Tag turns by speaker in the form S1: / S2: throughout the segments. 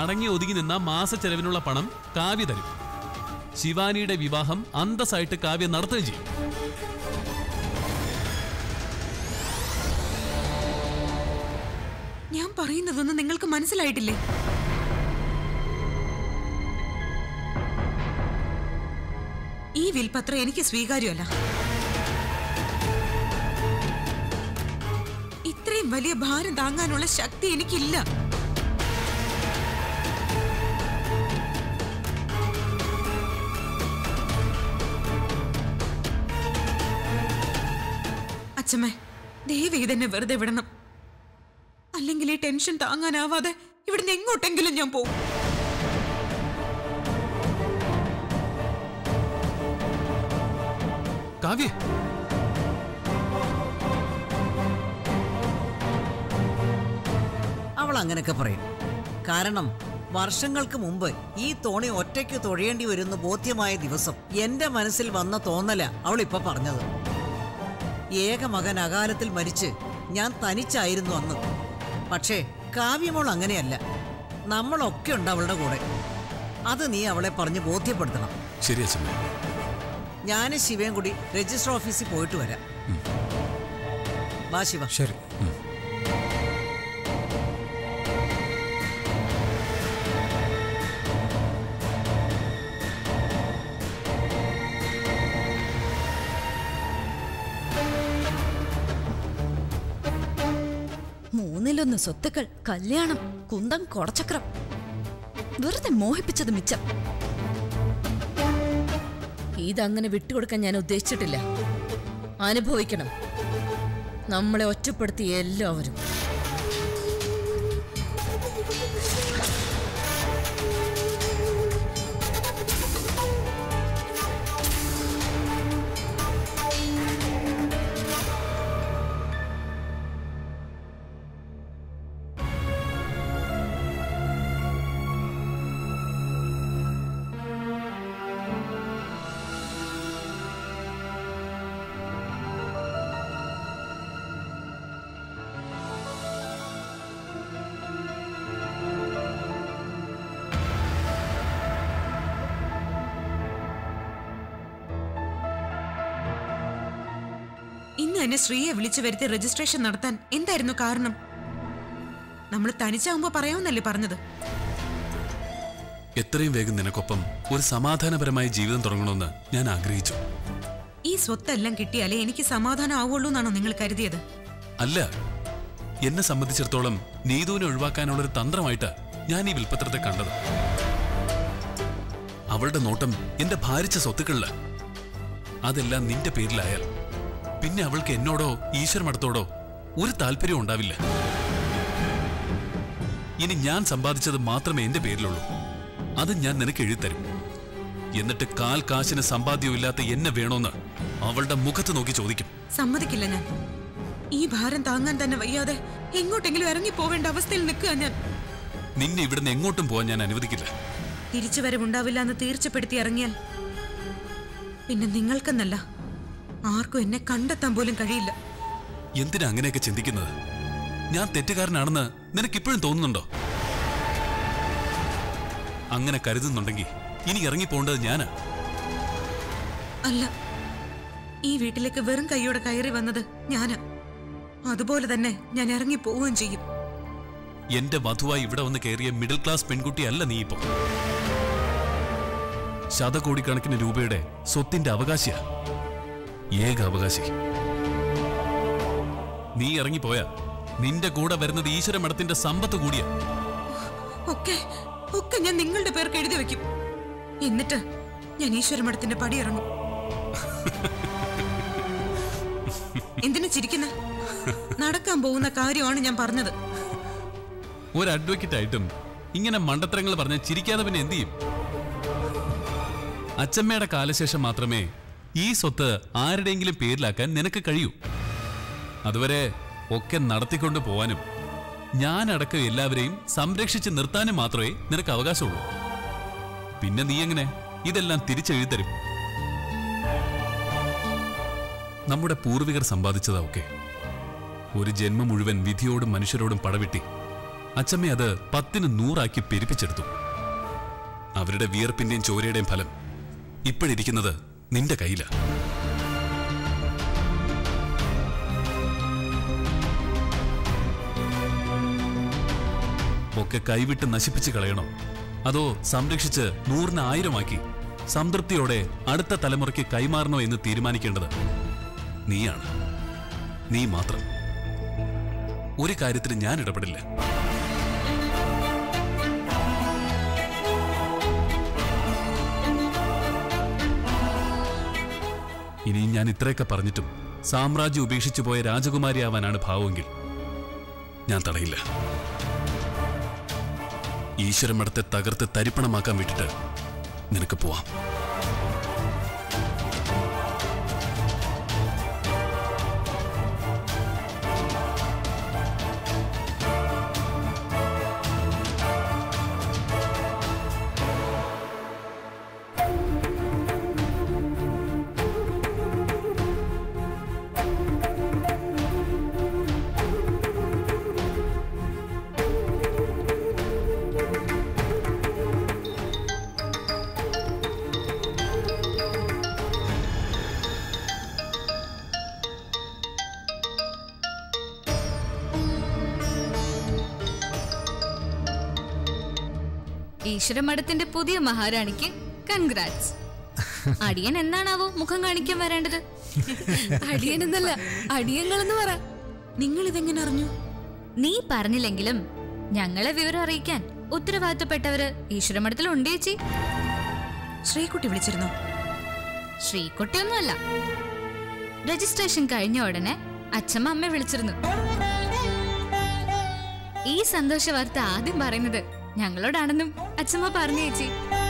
S1: അടങ്ങി ഒതുങ്ങി നിന്ന മാസ ചെലവിനുള്ള പണം കാവ്യ തരും ശിവാനിയുടെ വിവാഹം അന്തസ്സായിട്ട് കാവ്യ നടത്തുകയും ചെയ്യും
S2: ഞാൻ പറയുന്നതൊന്നും നിങ്ങൾക്ക് മനസ്സിലായിട്ടില്ലേ ഈ വിൽപത്രം എനിക്ക് സ്വീകാര്യമല്ല ഇത്രയും വലിയ ഭാരം താങ്ങാനുള്ള ശക്തി എനിക്കില്ല അച്ഛമ്മേ ദേവി ഇതെന്നെ വെറുതെ വിടണം അല്ലെങ്കിൽ ഈ ടെൻഷൻ താങ്ങാനാവാതെ ഇവിടുന്ന് എങ്ങോട്ടെങ്കിലും ഞാൻ പോകും
S1: കാവ്യ
S3: അവൾ അങ്ങനെയൊക്കെ പറയും കാരണം വർഷങ്ങൾക്ക് മുമ്പ് ഈ തോണി ഒറ്റയ്ക്ക് തുഴയേണ്ടി വരുന്ന ബോധ്യമായ ദിവസം എന്റെ മനസ്സിൽ വന്ന തോന്നല അവൾ ഇപ്പൊ പറഞ്ഞത് ഏക മകൻ അകാലത്തിൽ മരിച്ച് ഞാൻ തനിച്ചായിരുന്നു അന്ന് പക്ഷേ കാവ്യമോൾ അങ്ങനെയല്ല നമ്മളൊക്കെ ഉണ്ട് അവളുടെ കൂടെ അത് നീ അവളെ പറഞ്ഞ് ബോധ്യപ്പെടുത്തണം
S1: ശരി അച്ഛമ്മ
S3: ഞാനും ശിവയും കൂടി രജിസ്റ്റർ ഓഫീസിൽ പോയിട്ട് വരാം വാ ശിവ
S4: ശരി
S5: മൂന്നിലൊന്ന് സ്വത്തുക്കൾ കല്യാണം കുന്തം കൊടച്ചക്രം വെറുതെ മോഹിപ്പിച്ചത് മിച്ചം ഇതങ്ങനെ വിട്ടുകൊടുക്കാൻ ഞാൻ ഉദ്ദേശിച്ചിട്ടില്ല അനുഭവിക്കണം നമ്മളെ ഒറ്റപ്പെടുത്തിയ എല്ലാവരും
S2: ഇന്ന് എന്നെ ശ്രീയെ വിളിച്ചു വരുത്തി രജിസ്ട്രേഷൻ നടത്താൻ എന്തായിരുന്നു കാരണം നമ്മൾ തനിച്ചാവുമ്പോ പറയാമെന്നല്ലേ പറഞ്ഞത്
S1: എത്രയും വേഗം നിനക്കൊപ്പം ഒരു സമാധാനപരമായ ജീവിതം തുടങ്ങണമെന്ന് ഞാൻ ആഗ്രഹിച്ചു
S2: ഈ സ്വത്തെല്ലാം കിട്ടിയാലേ എനിക്ക് സമാധാനം ആവുള്ളൂ എന്നാണോ നിങ്ങൾ കരുതിയത്
S1: അല്ല എന്നെ സംബന്ധിച്ചിടത്തോളം നീതുവിനെ ഒഴിവാക്കാനുള്ള ഒരു തന്ത്രമായിട്ട് ഞാൻ ഈ വിൽപ്പത്രത്തെ കണ്ടത് അവളുടെ നോട്ടം എന്റെ ഭാരിച്ച സ്വത്തുക്കളില് അതെല്ലാം നിന്റെ പേരിലായാൽ പിന്നെ അവൾക്ക് എന്നോടോ ഈശ്വരമടത്തോടോ ഒരു താല്പര്യവും ഉണ്ടാവില്ല ഇനി ഞാൻ സമ്പാദിച്ചത് മാത്രമേ എന്റെ പേരിലുള്ളൂ അത് ഞാൻ നിനക്ക് എഴുതിത്തരും എന്നിട്ട് കാൽ കാശിന് സമ്പാദ്യമില്ലാത്ത എന്നെ വേണോന്ന് അവളുടെ മുഖത്ത് നോക്കി ചോദിക്കും
S2: സമ്മതിക്കില്ല ഞാൻ ഈ ഭാരം താങ്ങാൻ തന്നെ വയ്യാതെ എങ്ങോട്ടെങ്കിലും ഇറങ്ങി പോവേണ്ട അവസ്ഥയിൽ നിൽക്കുക ഞാൻ
S1: നിന്നെ ഇവിടുന്ന് എങ്ങോട്ടും പോകാൻ ഞാൻ അനുവദിക്കില്ല
S2: തിരിച്ചുവരവുണ്ടാവില്ല എന്ന് തീർച്ചപ്പെടുത്തി ഇറങ്ങിയാൽ പിന്നെ നിങ്ങൾക്കെന്നല്ല ആർക്കും എന്നെ കണ്ടെത്താൻ പോലും കഴിയില്ല
S1: എന്തിനാ അങ്ങനെയൊക്കെ ചിന്തിക്കുന്നത് ഞാൻ തെറ്റുകാരനാണെന്ന് നിനക്കിപ്പോഴും തോന്നുന്നുണ്ടോ അങ്ങനെ കരുതുന്നുണ്ടെങ്കിൽ ഇനി ഇറങ്ങിപ്പോണ്ടത് ഞാനാ
S2: അല്ല ഈ വീട്ടിലേക്ക് വെറും കൈയോടെ കയറി വന്നത് ഞാന് അതുപോലെ തന്നെ ഞാൻ ഇറങ്ങി പോവുകയും ചെയ്യും
S1: എന്റെ വധുവായി ഇവിടെ വന്ന് കയറിയ മിഡിൽ ക്ലാസ് പെൺകുട്ടിയല്ല നീ ഇപ്പോ ശതകോടിക്കണക്കിന് രൂപയുടെ സ്വത്തിന്റെ അവകാശിയാ ഏക അവകാശി നീ ഇറങ്ങിപ്പോയാ നിന്റെ കൂടെ വരുന്നത് ഈശ്വര മഠത്തിന്റെ സമ്പത്ത് കൂടിയാ
S2: ഒക്കെ ഒക്കെ ഞാൻ നിങ്ങളുടെ പേർക്ക് എഴുതി വെക്കും എന്നിട്ട് ഞാൻ ഈശ്വരമഠത്തിന്റെ പടി ഇറങ്ങും എന്തിനു ചിരിക്കുന്ന നടക്കാൻ പോകുന്ന കാര്യമാണ് ഞാൻ പറഞ്ഞത്
S1: ഒരു അഡ്വക്കേറ്റ് ആയിട്ടും ഇങ്ങനെ മണ്ടത്തരങ്ങൾ പറഞ്ഞ് ചിരിക്കാതെ പിന്നെ എന്ത് ചെയ്യും അച്ചമ്മയുടെ കാലശേഷം മാത്രമേ ഈ സ്വത്ത് ആരുടെയെങ്കിലും പേരിലാക്കാൻ നിനക്ക് കഴിയൂ അതുവരെ ഒക്കെ നടത്തിക്കൊണ്ട് പോവാനും ഞാനടക്കം എല്ലാവരെയും സംരക്ഷിച്ച് നിർത്താനും മാത്രമേ നിനക്ക് അവകാശമുള്ളൂ പിന്നെ നീ എങ്ങനെ ഇതെല്ലാം തിരിച്ചെഴുതരും നമ്മുടെ പൂർവികർ സമ്പാദിച്ചതാ ഒക്കെ ഒരു ജന്മം മുഴുവൻ വിധിയോടും മനുഷ്യരോടും പടവിട്ടി അച്ചമ്മ അത് പത്തിന് നൂറാക്കി പെരുപ്പിച്ചെടുത്തു അവരുടെ വിയർപ്പിന്റെയും ചോരയുടെയും ഫലം ഇപ്പോഴിരിക്കുന്നത് നിന്റെ കയ്യിലാ ഒക്കെ കൈവിട്ട് നശിപ്പിച്ച് കളയണോ അതോ സംരക്ഷിച്ച് നൂറിന് ആയിരമാക്കി സംതൃപ്തിയോടെ അടുത്ത തലമുറയ്ക്ക് കൈമാറണോ എന്ന് തീരുമാനിക്കേണ്ടത് നീയാണ് നീ മാത്രം ഒരു കാര്യത്തിൽ ഞാൻ ഇടപെടില്ല ഇനിയും ഞാൻ ഇത്രയൊക്കെ പറഞ്ഞിട്ടും സാമ്രാജ്യം ഉപേക്ഷിച്ചു പോയ രാജകുമാരിയാവാനാണ് ഭാവമെങ്കിൽ ഞാൻ തടയില്ല ഈശ്വരമഠത്തെ തകർത്ത് തരിപ്പണമാക്കാൻ വിട്ടിട്ട് നിനക്ക് പോവാം
S4: ഈശ്വരമഠത്തിന്റെ പുതിയ മഹാറാണിക്ക് കൺഗ്രാറ്റ്സ് അടിയൻ എന്നാണാവോ മുഖം കാണിക്കാൻ വരേണ്ടത്
S6: അടിയൻ എന്നല്ല അടിയങ്ങളെന്ന് പറ
S2: നിങ്ങൾ ഇതെങ്ങനെ അറിഞ്ഞു
S4: നീ പറഞ്ഞില്ലെങ്കിലും ഞങ്ങളെ വിവരം അറിയിക്കാൻ ഉത്തരവാദിത്തപ്പെട്ടവര് ഈശ്വരമഠത്തിൽ ഉണ്ട് ചേച്ചി
S2: ശ്രീകുട്ടി വിളിച്ചിരുന്നോ
S4: ശ്രീകുട്ടിയൊന്നുമല്ല രജിസ്ട്രേഷൻ കഴിഞ്ഞ ഉടനെ അച്ഛമ്മ അമ്മ വിളിച്ചിരുന്നു ഈ സന്തോഷ വാർത്ത ആദ്യം പറയുന്നത് ഞങ്ങളോടാണെന്നും അച്ഛമ്മ പറഞ്ഞു ചേച്ചി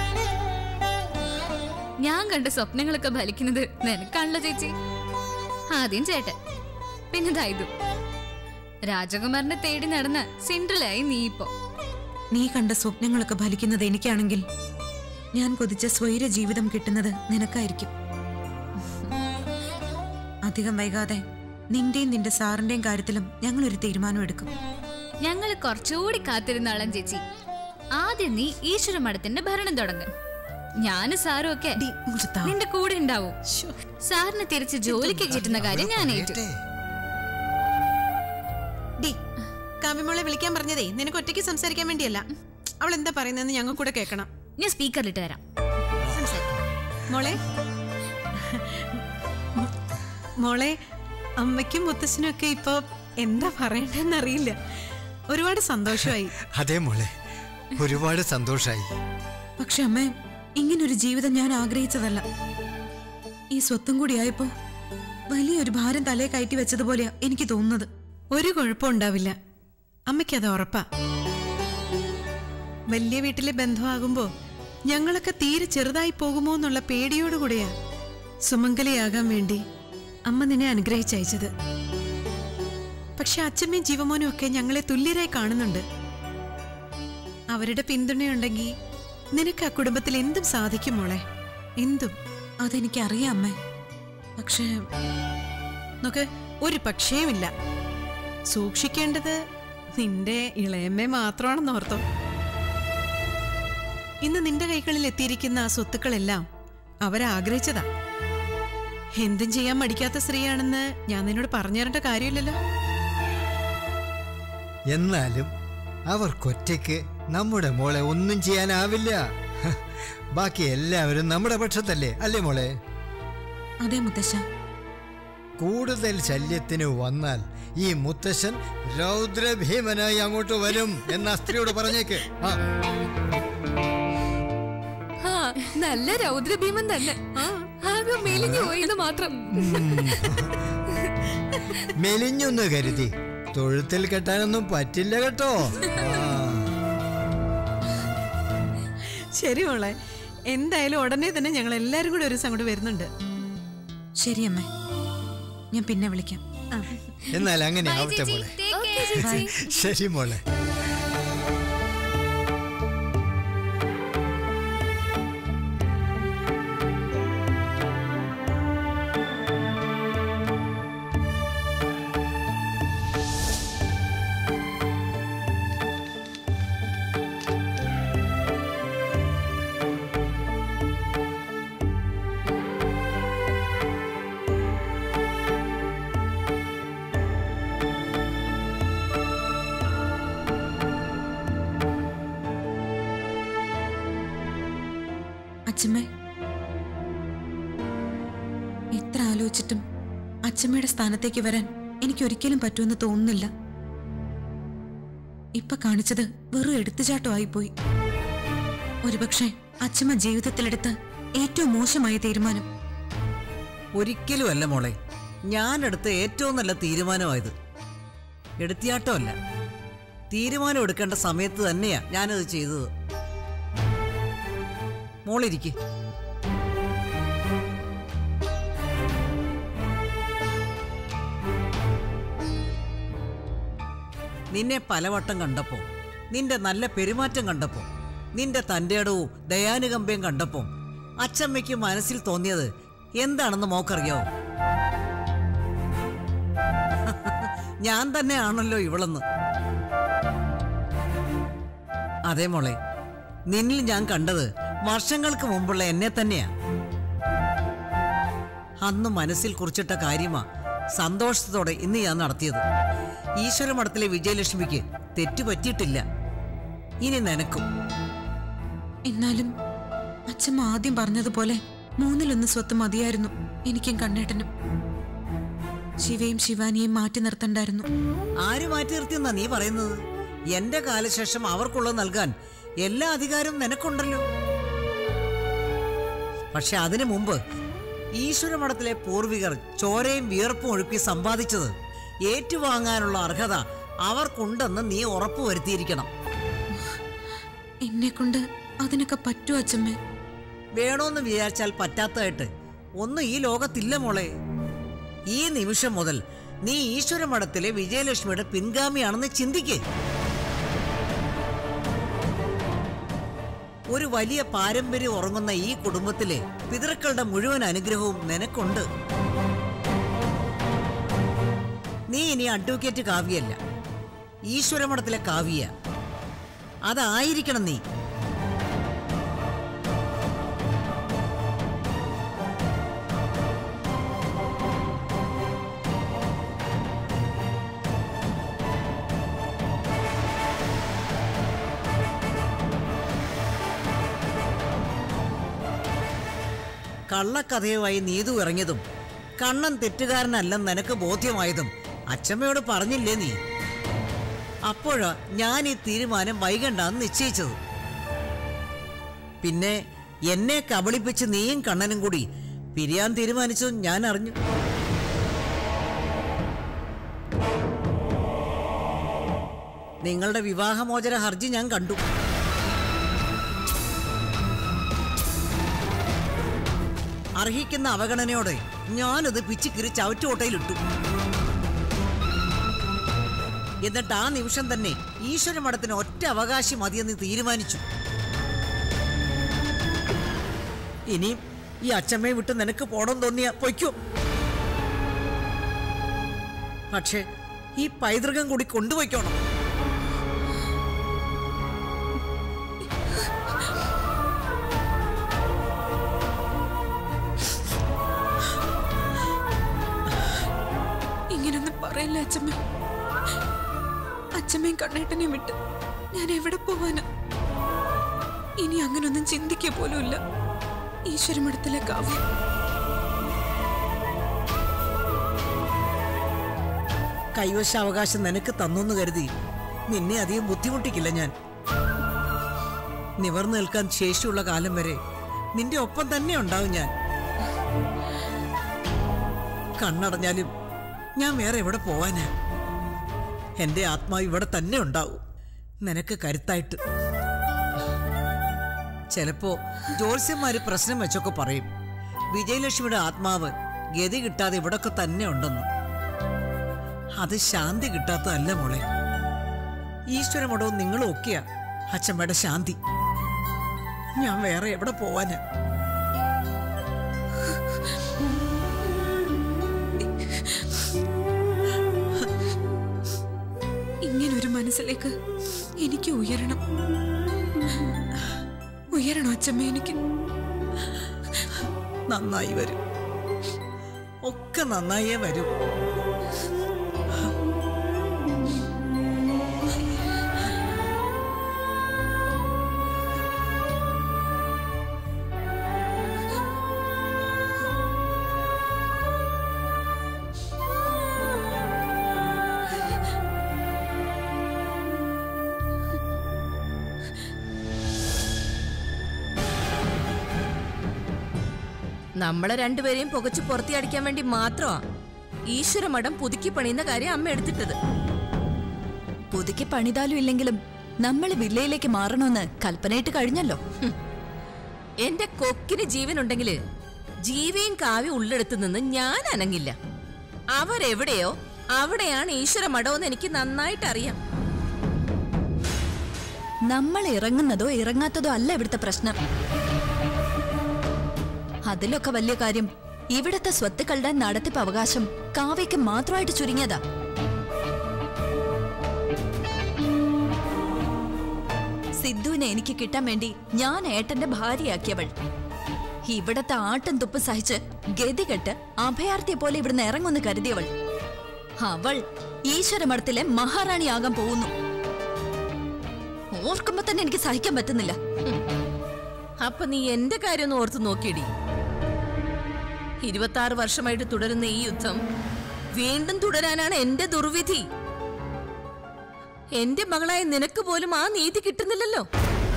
S4: ഞാൻ കണ്ട സ്വപ്നങ്ങളൊക്കെ ഫലിക്കുന്നത് നിനക്കാണല്ലോ ചേച്ചി ആദ്യം ചേട്ടൻ പിന്നെ ദൈതു രാജകുമാരനെ തേടി നടന്ന് സിൻഡ്രലായി നീ ഇപ്പോ
S2: നീ കണ്ട സ്വപ്നങ്ങളൊക്കെ ഫലിക്കുന്നത് എനിക്കാണെങ്കിൽ ഞാൻ കൊതിച്ച സ്വൈര ജീവിതം കിട്ടുന്നത് നിനക്കായിരിക്കും അധികം വൈകാതെ നിന്റെയും നിന്റെ സാറിന്റെയും കാര്യത്തിലും ഞങ്ങൾ ഒരു തീരുമാനം എടുക്കും
S4: ഞങ്ങൾ കുറച്ചുകൂടി കാത്തിരുന്നാളം ചേച്ചി ആദ്യം നീ ഈശ്വര മഠത്തിന്റെ ഭരണം തുടങ്ങും ഞാനും സാറും ഒക്കെ
S2: ഡി, ഇങ്ങോട്ട് താ.
S4: നിന്റെ കൂടെ ഉണ്ടാവും സാറിന് തിരിച്ച് ജോലിക്ക് കിട്ടുന്ന കാര്യം ഞാൻ ഏറ്റു
S6: ഡി കാവ്യമോളെ വിളിക്കാൻ പറഞ്ഞതേ നിനക്ക് ഒറ്റയ്ക്ക് സംസാരിക്കാൻ വേണ്ടിയല്ല അവൾ എന്താ പറയുന്നതെന്ന് ഞങ്ങൾ കൂടെ കേൾക്കണം
S4: ഞാൻ സ്പീക്കറിലിട്ട് തരാം
S6: മോളെ മോളെ അമ്മയ്ക്കും മുത്തശ്ശനും ഒക്കെ ഇപ്പൊ എന്താ പറയണ്ടെന്ന് അറിയില്ല ഒരുപാട് സന്തോഷമായി
S7: അതെ മോളെ ഒരുപാട് സന്തോഷായി
S2: പക്ഷെ അമ്മേ ഇങ്ങനൊരു ജീവിതം ഞാൻ ആഗ്രഹിച്ചതല്ല ഈ സ്വത്തും കൂടി ആയപ്പോ വലിയൊരു ഭാരം തലയെ കയറ്റി വെച്ചതുപോലെയാ എനിക്ക് തോന്നുന്നത്
S6: ഒരു കുഴപ്പം ഉണ്ടാവില്ല അമ്മയ്ക്കത് ഉറപ്പാ വലിയ വീട്ടിലെ ബന്ധമാകുമ്പോ ഞങ്ങളൊക്കെ തീരെ ചെറുതായി പോകുമോ എന്നുള്ള പേടിയോടുകൂടിയാ സുമംഗലയാകാൻ വേണ്ടി അമ്മ നിന്നെ അനുഗ്രഹിച്ചയച്ചത് പക്ഷെ അച്ഛമ്മയും ജീവമോനും ഒക്കെ ഞങ്ങളെ തുല്യരായി കാണുന്നുണ്ട് അവരുടെ പിന്തുണയുണ്ടെങ്കിൽ നിനക്ക് ആ കുടുംബത്തിൽ എന്തും സാധിക്കും മോളെ എന്തും
S2: അതെനിക്ക് അറിയാം അമ്മേ പക്ഷേ
S6: നോക്ക് ഒരു പക്ഷേയുമില്ല സൂക്ഷിക്കേണ്ടത് നിന്റെ ഇളയമ്മേ മാത്രമാണെന്ന് ഓർത്തോ ഇന്ന് നിന്റെ കൈകളിൽ എത്തിയിരിക്കുന്ന ആ സ്വത്തുക്കളെല്ലാം അവരാഗ്രഹിച്ചതാ എന്തും ചെയ്യാൻ മടിക്കാത്ത സ്ത്രീയാണെന്ന് ഞാൻ നിന്നോട് പറഞ്ഞു തരേണ്ട കാര്യമില്ലല്ലോ
S7: എന്നാലും അവർക്കൊറ്റയ്ക്ക് നമ്മുടെ മോളെ ഒന്നും ചെയ്യാനാവില്ല ഹ, ബാക്കി എല്ലാവരും നമ്മുടെ പക്ഷത്തല്ലേ അല്ലേ മോളെ
S2: അതെ മുത്തശ്ശ
S7: കൂടുതൽ ശല്യത്തിന് വന്നാൽ ഈ മുത്തശ്ശൻ രൗദ്രഭീമനായി അങ്ങോട്ട് വരും എന്ന ആ സ്ത്രീയോട് പറഞ്ഞേക്ക് ആ
S6: ആ നല്ല രൗദ്രഭീമൻ തന്നെ ആകെ മെലിഞ്ഞു പോയിന്ന് മാത്രം
S7: മെലിഞ്ഞൊന്ന് കരുതി തൊഴുത്തിൽ കെട്ടാനൊന്നും പറ്റില്ല കേട്ടോ ആ.
S6: ശരി മോളെ എന്തായാലും ഉടനെ തന്നെ ഞങ്ങൾ എല്ലാരും കൂടെ ഒരു ദിവസം അങ്ങോട്ട് വരുന്നുണ്ട്
S2: ശരി അമ്മേ ഞാൻ പിന്നെ വിളിക്കാം
S7: എന്നാൽ അങ്ങനെ ആവട്ടെ മോളെ ശരി മോളെ
S2: അച്ഛമ്മേ എത്ര ആലോചിച്ചിട്ടും അച്ഛമ്മയുടെ സ്ഥാനത്തേക്ക് വരാൻ എനിക്ക് ഒരിക്കലും പറ്റുമെന്ന് തോന്നുന്നില്ല ഇപ്പൊ കാണിച്ചത് വെറും എടുത്തുചാട്ടമായി പോയി ഒരുപക്ഷെ അച്ഛമ്മ ജീവിതത്തിലെടുത്ത ഏറ്റവും മോശമായ തീരുമാനം
S3: ഒരിക്കലും അല്ല മോളെ ഞാൻ എടുത്ത ഏറ്റവും നല്ല തീരുമാനമായത് എടുത്തിയാട്ടമല്ല തീരുമാനം എടുക്കേണ്ട സമയത്ത് തന്നെയാ ഞാനത് ചെയ്തത് മോളിരിക്കെ നിന്നെ പലവട്ടം കണ്ടപ്പോ നിന്റെ നല്ല പെരുമാറ്റം കണ്ടപ്പോ നിന്റെ തൻ്റെ ഇടവും ദയാനുകമ്പയും കണ്ടപ്പോ അച്ചമ്മയ്ക്ക് മനസ്സിൽ തോന്നിയത് എന്താണെന്ന് മോക്കറിയോ ഞാൻ തന്നെയാണല്ലോ ഇവളെന്ന് അതെ മോളെ നിന്നിൽ ഞാൻ കണ്ടത് വർഷങ്ങൾക്ക് മുമ്പുള്ള എന്നെ തന്നെയാ അന്ന് മനസ്സിൽ കുറിച്ചിട്ട കാര്യമാ സന്തോഷത്തോടെ ഇന്ന് ഞാൻ നടത്തിയത് ഈശ്വരമഠത്തിലെ വിജയലക്ഷ്മിക്ക് തെറ്റുപറ്റിയിട്ടില്ല ഇനി നിനക്കും
S2: എന്നാലും അച്ഛമ്മ ആദ്യം പറഞ്ഞതുപോലെ മൂന്നിലൊന്ന് സ്വത്ത് മതിയായിരുന്നു എനിക്കും കണ്ണേട്ടനും ശിവയും ശിവാനിയെയും മാറ്റി നിർത്തണ്ടായിരുന്നു
S3: ആര് മാറ്റി നിർത്തിയെന്നാ നീ പറയുന്നത് എന്റെ കാലശേഷം അവർക്കുള്ളത് നൽകാൻ എല്ലാ അധികാരവും നിനക്കുണ്ടല്ലോ പക്ഷെ അതിനു മുമ്പ് ഈശ്വരമഠത്തിലെ പൂർവികർ ചോരയും വിയർപ്പും ഒഴുക്കി സമ്പാദിച്ചത് ഏറ്റുവാങ്ങാനുള്ള അർഹത അവർക്കുണ്ടെന്ന് നീ ഉറപ്പുവരുത്തിയിരിക്കണം
S2: എന്നെ കൊണ്ട് അതിനൊക്കെ പറ്റുമോ അച്ഛമ്മേ
S3: വേണോന്ന് വിചാരിച്ചാൽ പറ്റാത്തതായിട്ട് ഒന്നും ഈ ലോകത്തില്ല മോളെ ഈ നിമിഷം മുതൽ നീ ഈശ്വരമഠത്തിലെ വിജയലക്ഷ്മിയുടെ പിൻഗാമിയാണെന്ന് ചിന്തിക്കേ ഒരു വലിയ പാരമ്പര്യം ഉറങ്ങുന്ന ഈ കുടുംബത്തിലെ പിതൃക്കളുടെ മുഴുവൻ അനുഗ്രഹവും നിനക്കുണ്ട് നീ ഇനി അഡ്വക്കേറ്റ് കാവ്യല്ല ഈശ്വരമഠത്തിലെ കാവ്യ അതായിരിക്കണം നീ കള്ളക്കഥയുമായി നീതു ഇറങ്ങിയതും കണ്ണൻ തെറ്റുകാരനല്ലെന്ന് നിനക്ക് ബോധ്യമായതും അച്ഛമ്മയോട് പറഞ്ഞില്ലേ നീ അപ്പോഴാ ഞാൻ ഈ തീരുമാനം വൈകണ്ടെന്ന് നിശ്ചയിച്ചത് പിന്നെ എന്നെ കബളിപ്പിച്ച് നീയും കണ്ണനും കൂടി പിരിയാൻ തീരുമാനിച്ചതും ഞാൻ അറിഞ്ഞു നിങ്ങളുടെ വിവാഹമോചന ഹർജി ഞാൻ കണ്ടു അർഹിക്കുന്ന അവഗണനയോടെ ഞാനത് പിച്ചിക്കിരി ചവറ്റുകൊട്ടയിലിട്ടു എന്നിട്ട് ആ നിമിഷം തന്നെ ഈശ്വരമഠത്തിന് ഒറ്റ അവകാശം മതിയെന്ന് തീരുമാനിച്ചു ഇനി ഈ അച്ഛമ്മയെ വിട്ട് നിനക്ക് പോണം തോന്നിയ പൊയ്ക്കോ പക്ഷേ ഈ പൈതൃകം കൂടി കൊണ്ടുപോയിക്കോണം
S2: ഇങ്ങനൊന്നും പറയല്ലേ അച്ഛമ്മ അച്ഛമ്മയും കണ്ണേട്ടനെയും വിട്ട് ഞാൻ എവിടെ പോവാനാ ഇനി അങ്ങനൊന്നും ചിന്തിക്കുക പോലുമില്ല ഈശ്വരമഠത്തിലെ കാവ്യം
S3: കൈവശാവകാശം നിനക്ക് തന്നു കരുതി നിന്നെ അധികം ബുദ്ധിമുട്ടിക്കില്ല ഞാൻ നിവർന്നു നിൽക്കാൻ ശേഷിയുള്ള കാലം വരെ നിന്റെ ഒപ്പം തന്നെ ഉണ്ടാവും ഞാൻ കണ്ണടഞ്ഞാലും ഞാൻ വേറെ എവിടെ പോവാനാ എന്റെ ആത്മാവ് ഇവിടെ തന്നെ ഉണ്ടാവും നിനക്ക് കരുത്തായിട്ട് ചിലപ്പോ ജ്യോത്സ്യന്മാര് പ്രശ്നം വെച്ചൊക്കെ പറയും വിജയലക്ഷ്മിയുടെ ആത്മാവ് ഗതി കിട്ടാതെ ഇവിടൊക്കെ തന്നെ ഉണ്ടെന്ന് അത് ശാന്തി കിട്ടാത്തതല്ല മോളെ ഈശ്വരമടവും നിങ്ങളും ഒക്കെയാ അച്ഛമ്മയുടെ ശാന്തി ഞാൻ വേറെ എവിടെ പോവാനാ
S2: ഇങ്ങനൊരു മനസ്സിലേക്ക് എനിക്ക് ഉയരണം ഉയരണോ അച്ഛമ്മ എനിക്ക്
S3: നന്നായി വരും ഒക്കെ നന്നായേ വരും
S5: നമ്മളെ രണ്ടുപേരെയും പുകച്ചു പുറത്തിയടിക്കാൻ വേണ്ടി മാത്രമാ ഈശ്വര മഠം പുതുക്കി പണിയുന്ന കാര്യം അമ്മ എടുത്തിട്ടത്
S8: പുതുക്കി പണിതാലും ഇല്ലെങ്കിലും നമ്മൾ വില്ലയിലേക്ക് മാറണമെന്ന് കൽപ്പനയിട്ട് കഴിഞ്ഞല്ലോ
S5: ഹും. എന്റെ കൊക്കിന് ജീവനുണ്ടെങ്കില് ജീവിയും കാവ്യം ഉള്ളെടുത്ത് നിന്ന് ഞാൻ അനങ്ങില്ല അവരെവിടെയോ അവിടെയാണ് ഈശ്വര മഠമെന്ന് എനിക്ക് നന്നായിട്ട് അറിയാം
S8: നമ്മൾ ഇറങ്ങുന്നതോ ഇറങ്ങാത്തതോ അല്ല ഇവിടുത്തെ പ്രശ്നം അതിലൊക്കെ വലിയ കാര്യം ഇവിടുത്തെ സ്വത്തുക്കളുടെ നടത്തിപ്പ് അവകാശം കാവ്യക്ക് മാത്രമായിട്ട് ചുരുങ്ങിയതാ സിദ്ധുവിനെ എനിക്ക് കിട്ടാൻ വേണ്ടി ഞാൻ ഏട്ടന്റെ ഭാര്യയാക്കിയവൾ ഇവിടത്തെ ആട്ടും തുപ്പ് സഹിച്ച് ഗതികെട്ട് അഭയാർത്ഥിയെ പോലെ ഇവിടുന്ന് ഇറങ്ങുമെന്ന് കരുതിയവൾ അവൾ ഈശ്വരമഠത്തിലെ മഹാറാണിയാകാൻ പോകുന്നു ഓർക്കുമ്പോ തന്നെ എനിക്ക് സഹിക്കാൻ പറ്റുന്നില്ല
S5: അപ്പൊ നീ എന്റെ കാര്യം ഒന്ന് ഓർത്ത് നോക്കിയടി ഇരുപത്തി ആറ് വർഷമായിട്ട് തുടരുന്ന ഈ യുദ്ധം വീണ്ടും തുടരാനാണ് എന്റെ ദുർവിധി എന്റെ മകളായ നിനക്ക് പോലും ആ നീതി കിട്ടുന്നില്ലല്ലോ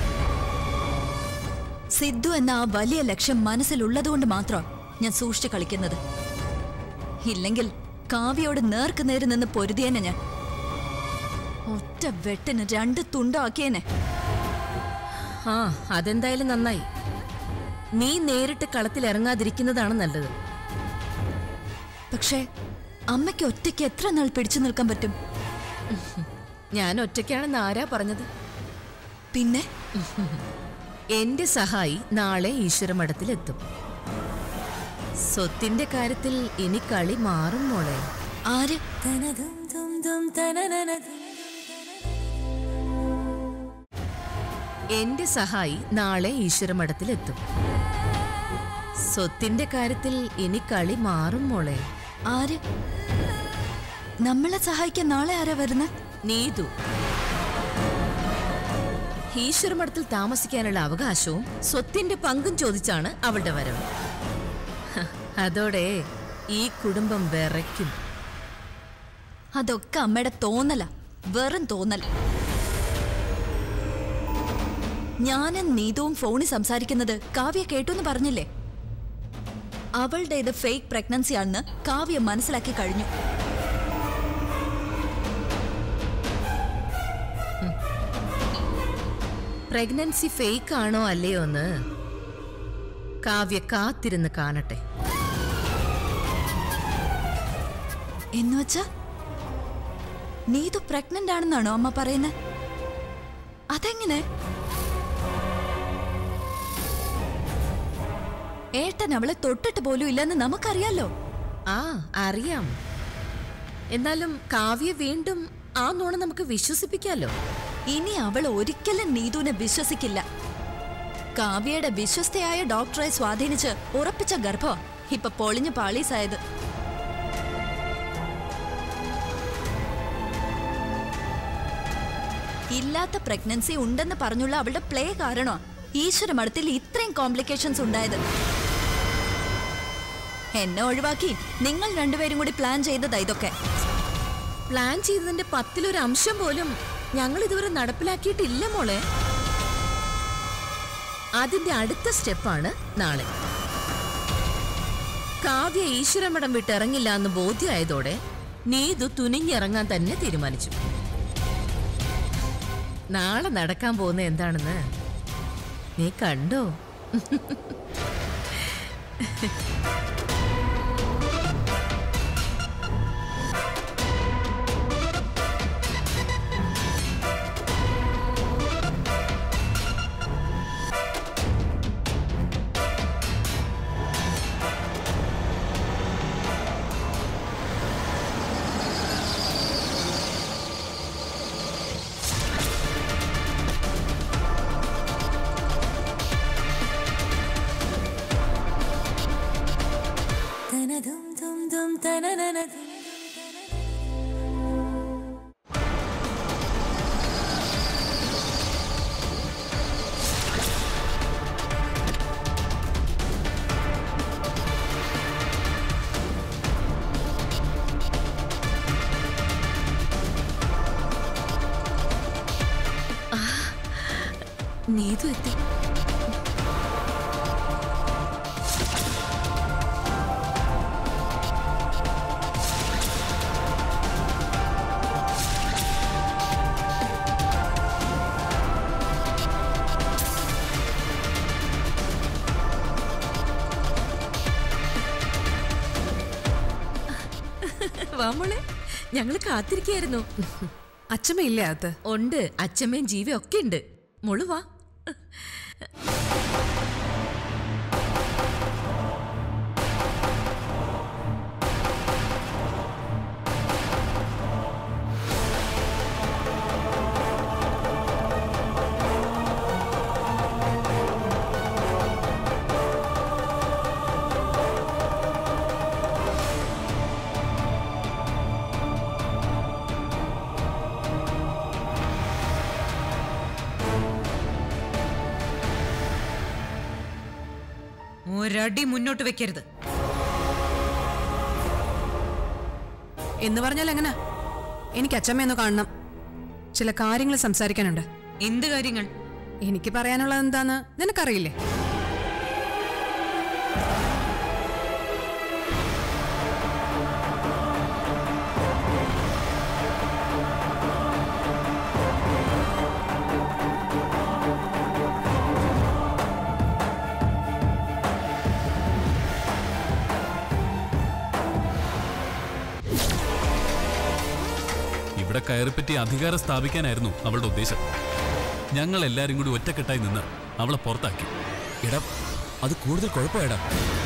S8: സിദ്ധു എന്ന ആ വലിയ ലക്ഷ്യം മനസ്സിലുള്ളതുകൊണ്ട് മാത്രം ഞാൻ സൂക്ഷിച്ചു കളിക്കുന്നത് ഇല്ലെങ്കിൽ കാവ്യയോട് നേർക്ക് നേര് നിന്ന് പൊരുതിയേനെ ഞാൻ ഒറ്റ വെട്ടിന് രണ്ട് തുണ്ടാക്കിയേനെ
S5: ആ അതെന്തായാലും നന്നായി നീ നേരിട്ട് കളത്തിൽ ഇറങ്ങാതിരിക്കുന്നതാണ് നല്ലത്
S8: പക്ഷേ അമ്മയ്ക്ക് ഒറ്റയ്ക്ക് എത്ര നാൾ പിടിച്ചു നിൽക്കാൻ പറ്റും
S5: ഞാൻ ഒറ്റയ്ക്കാണെന്ന് ആരാ പറഞ്ഞത്
S8: പിന്നെ
S5: എന്റെ സഹായി നാളെ ഈശ്വരമഠത്തിലെത്തും സ്വത്തിന്റെ കാര്യത്തിൽ ഇനി കളി മാറും മോളെ
S8: ആര്
S5: എന്റെ സഹായി നാളെ ഈശ്വരമഠത്തിലെത്തും സ്വത്തിന്റെ കാര്യത്തിൽ ഇനി കളി മാറും മോളെ
S8: ആര് നമ്മളെ സഹായിക്കാൻ നാളെ ആരാ വരുന്നത്
S5: നീതു ഈശ്വരമഠത്തിൽ താമസിക്കാനുള്ള അവകാശവും സ്വത്തിന്റെ പങ്കും ചോദിച്ചാണ് അവളുടെ വരവ് ഹ, അതോടെ ഈ കുടുംബം വിറയ്ക്കും
S8: അതൊക്കെ അമ്മയുടെ തോന്നല വെറും തോന്നൽ ഞാനും നീതുവും ഫോണിൽ സംസാരിക്കുന്നത് കാവ്യ കേട്ടു എന്ന് പറഞ്ഞില്ലേ അവളുടെ ഇത് ഫേക്ക് പ്രഗ്നൻസി ആണെന്ന് കാവ്യ മനസ്സിലാക്കി കഴിഞ്ഞു
S5: പ്രഗ്നൻസി ഫേക്ക് ആണോ അല്ലയോ എന്ന് കാവ്യ കാത്തിരുന്ന് കാണട്ടെ
S8: എന്നുവച്ചാ നീതു പ്രഗ്നന്റ് ആണെന്നാണോ അമ്മ പറയുന്നത് അതെങ്ങനെ ഏട്ടൻ അവളെ തൊട്ടിട്ട് പോലും ഇല്ലെന്ന് നമുക്കറിയാലോ
S5: ആ അറിയാം എന്നാലും കാവ്യ വീണ്ടും ആ നുണ നമുക്ക് വിശ്വസിപ്പിക്കാലോ
S8: ഇനി അവൾ ഒരിക്കലും നീതുവിനെ വിശ്വസിക്കില്ല കാവ്യയുടെ വിശ്വസ്തയായ ഡോക്ടറെ സ്വാധീനിച്ച് ഉറപ്പിച്ച ഗർഭം ഇപ്പൊ പൊളിഞ്ഞു പാളീസായത് ഇല്ലാത്ത പ്രഗ്നൻസി ഉണ്ടെന്ന് പറഞ്ഞുള്ള അവളുടെ പ്ലേ കാരണോ ഈശ്വരമഠത്തിൽ ഇത്രയും കോംപ്ലിക്കേഷൻസ് ഉണ്ടായത് എന്നെ ഒഴിവാക്കി നിങ്ങൾ രണ്ടുപേരും കൂടി പ്ലാൻ ചെയ്തതാ ഇതൊക്കെ
S5: പ്ലാൻ ചെയ്തതിന്റെ പത്തിലൊരു അംശം പോലും ഞങ്ങൾ ഇതുവരെ നടപ്പിലാക്കിയിട്ടില്ല മോളെ അതിന്റെ അടുത്ത സ്റ്റെപ്പാണ് നാളെ കാവ്യ ഈശ്വരമഠം വിട്ടിറങ്ങില്ല എന്ന് ബോധ്യമായതോടെ നീതു തുനിഞ്ഞിറങ്ങാൻ തന്നെ തീരുമാനിച്ചു നാളെ നടക്കാൻ പോകുന്ന എന്താണെന്ന് നീ കണ്ടോ നീതു എത്തി വാമോളെ ഞങ്ങള് കാത്തിരിക്കായിരുന്നു
S6: അച്ഛമ്മ ഇല്ലേ അകത്ത്
S5: ഉണ്ട് അച്ഛമ്മയും ജീവയും ഒക്കെ ഉണ്ട് മോള് വാ
S2: ഒരടി മുന്നോട്ട് വെക്കരുത്
S6: എന്ന് പറഞ്ഞാൽ എങ്ങനെ എനിക്ക് അച്ഛമ്മയൊന്ന് കാണണം ചില കാര്യങ്ങൾ സംസാരിക്കാനുണ്ട്
S2: എന്ത് കാര്യങ്ങൾ
S6: എനിക്ക് പറയാനുള്ളത് എന്താന്ന് നിനക്കറിയില്ലേ
S1: ഇവിടെ കയറിപ്പറ്റി അധികാരം സ്ഥാപിക്കാനായിരുന്നു അവളുടെ ഉദ്ദേശം ഞങ്ങൾ എല്ലാരും കൂടി ഒറ്റക്കെട്ടായി നിന്ന് അവളെ പുറത്താക്കി
S9: എടാ അത് കൂടുതൽ കുഴപ്പമായിടാ